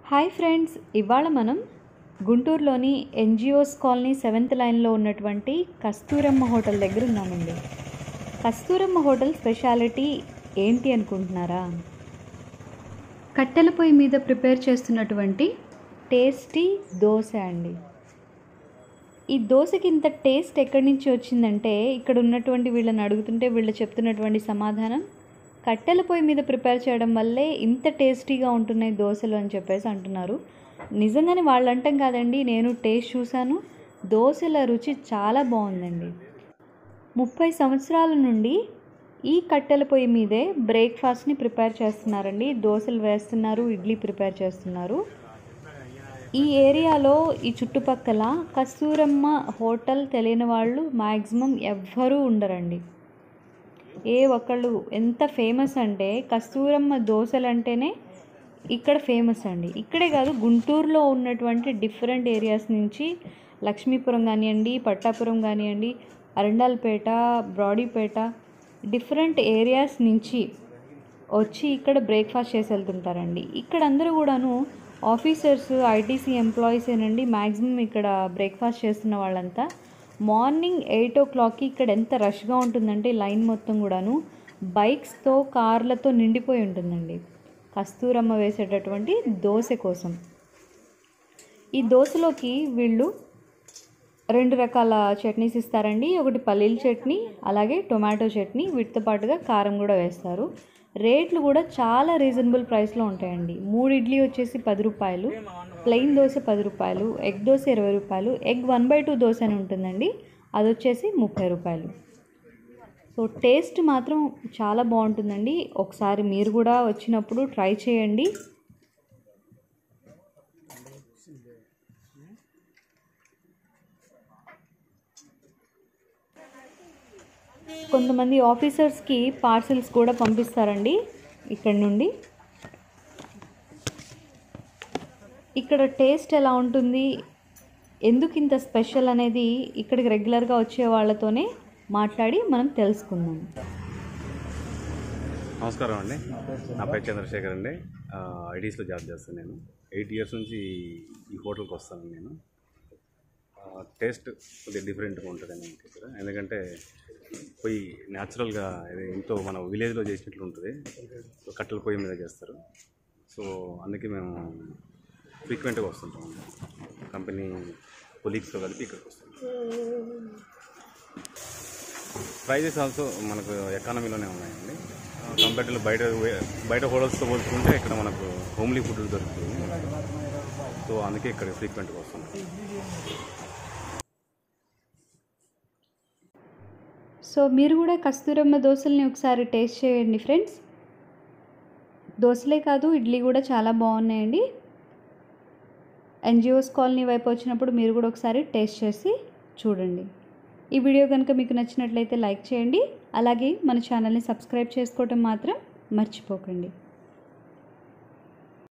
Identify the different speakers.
Speaker 1: hi friends ఇవాళ మనం గుంటూరులోని ఎన్జిఓస్ కాలనీ సెవెంత్ లైన్లో ఉన్నటువంటి కస్తూరమ్మ హోటల్ దగ్గర ఉన్నామండి కస్తూరమ్మ హోటల్ స్పెషాలిటీ ఏంటి అనుకుంటున్నారా కట్టెల పొయ్యి మీద ప్రిపేర్ చేస్తున్నటువంటి టేస్టీ దోశ అండి ఈ దోశకి ఇంత టేస్ట్ ఎక్కడి నుంచి వచ్చిందంటే ఇక్కడ ఉన్నటువంటి వీళ్ళని అడుగుతుంటే వీళ్ళు చెప్తున్నటువంటి సమాధానం కట్టెల పొయ్యి మీద ప్రిపేర్ చేయడం వల్లే ఇంత టేస్టీగా ఉంటున్నాయి దోశలు అని చెప్పేసి అంటున్నారు నిజంగానే వాళ్ళు అంటాం కాదండి నేను టేస్ట్ చూశాను దోశల రుచి చాలా బాగుందండి ముప్పై సంవత్సరాల నుండి ఈ కట్టెల పొయ్యి మీదే బ్రేక్ఫాస్ట్ని ప్రిపేర్ చేస్తున్నారండి దోశలు వేస్తున్నారు ఇడ్లీ ప్రిపేర్ చేస్తున్నారు ఈ ఏరియాలో ఈ చుట్టుపక్కల కస్తూరమ్మ హోటల్ తెలియని వాళ్ళు మ్యాక్సిమం ఎవ్వరూ ఉండరండి ఏ ఒక్కళ్ళు ఎంత ఫేమస్ అంటే కస్తూరమ్మ దోశలు అంటేనే ఇక్కడ ఫేమస్ అండి ఇక్కడే కాదు గుంటూరులో ఉన్నటువంటి డిఫరెంట్ ఏరియాస్ నుంచి లక్ష్మీపురం కానివ్వండి పట్టాపురం కానివ్వండి అరండాల్పేట బ్రాడీపేట డిఫరెంట్ ఏరియాస్ నుంచి వచ్చి ఇక్కడ బ్రేక్ఫాస్ట్ చేసి వెళ్తుంటారండి ఇక్కడ అందరూ కూడాను ఆఫీసర్స్ ఐటీసీ ఎంప్లాయీస్ ఏనండి మ్యాక్సిమం ఇక్కడ బ్రేక్ఫాస్ట్ చేస్తున్న వాళ్ళంతా మార్నింగ్ ఎయిట్ ఓ క్లాక్కి ఇక్కడ ఎంత రష్గా ఉంటుందంటే లైన్ మొత్తం కూడాను బైక్స్తో కార్లతో నిండిపోయి ఉంటుందండి కస్తూరమ్మ వేసేటటువంటి దోశ కోసం ఈ దోశలోకి వీళ్ళు రెండు రకాల చట్నీస్ ఇస్తారండి ఒకటి పల్లీల చట్నీ అలాగే టొమాటో చట్నీ వీటితో పాటుగా కారం కూడా వేస్తారు రేట్లు కూడా చాలా రీజనబుల్ ప్రైస్లో ఉంటాయండి మూడు ఇడ్లీ వచ్చేసి పది రూపాయలు ప్లెయిన్ దోశ పది రూపాయలు ఎగ్ దోశ ఇరవై రూపాయలు egg one by two dosa అని ఉంటుందండి అది వచ్చేసి ముప్పై రూపాయలు సో టేస్ట్ మాత్రం చాలా బాగుంటుందండి ఒకసారి మీరు కూడా వచ్చినప్పుడు ట్రై చేయండి కొంతమంది ఆఫీసర్స్కి పార్సిల్స్ కూడా పంపిస్తారండి ఇక్కడ నుండి ఇక్కడ టేస్ట్ ఎలా ఉంటుంది ఎందుకు ఇంత స్పెషల్ అనేది ఇక్కడికి రెగ్యులర్గా వచ్చే వాళ్ళతోనే మాట్లాడి మనం తెలుసుకుందాం
Speaker 2: నమస్కారం అండి నా పేరు చంద్రశేఖర్ అండి ఐటీస్లో జాబ్ చేస్తాను నేను ఎయిట్ ఇయర్స్ నుంచి ఈ హోటల్కి వస్తాను నేను టేస్ట్ కొద్దిగా డిఫరెంట్గా ఉంటుందండి ఇంక ఇక్కడ ఎందుకంటే పొయ్యి న్యాచురల్గా ఇది ఎంతో మన విలేజ్లో చేసినట్లు ఉంటుంది సో కట్టెల పొయ్యి మీద చేస్తారు సో అందుకే మేము ఫ్రీక్వెంట్గా వస్తుంటాం కంపెనీ కొలీగ్స్తో కలిపి ఇక్కడికి వస్తాం ప్రైజెస్ ఆల్సో మనకు ఎకానమీలోనే ఉన్నాయండి కంపేర్ టు బయట బయట హోటల్స్తో పోల్చుకుంటే ఇక్కడ మనకు హోమ్లీ ఫుడ్ దొరుకుతుంది సో అందుకే ఇక్కడ ఫ్రీక్వెంట్గా వస్తున్నాం
Speaker 1: సో మీరు కూడా కస్తూరమ్మ దోశల్ని ఒకసారి టేస్ట్ చేయండి ఫ్రెండ్స్ దోశలే కాదు ఇడ్లీ కూడా చాలా బాగున్నాయండి ఎన్జిఓస్ కాలనీ వైపు వచ్చినప్పుడు మీరు కూడా ఒకసారి టేస్ట్ చేసి చూడండి ఈ వీడియో కనుక మీకు నచ్చినట్లయితే లైక్ చేయండి అలాగే మన ఛానల్ని సబ్స్క్రైబ్ చేసుకోవటం మాత్రం మర్చిపోకండి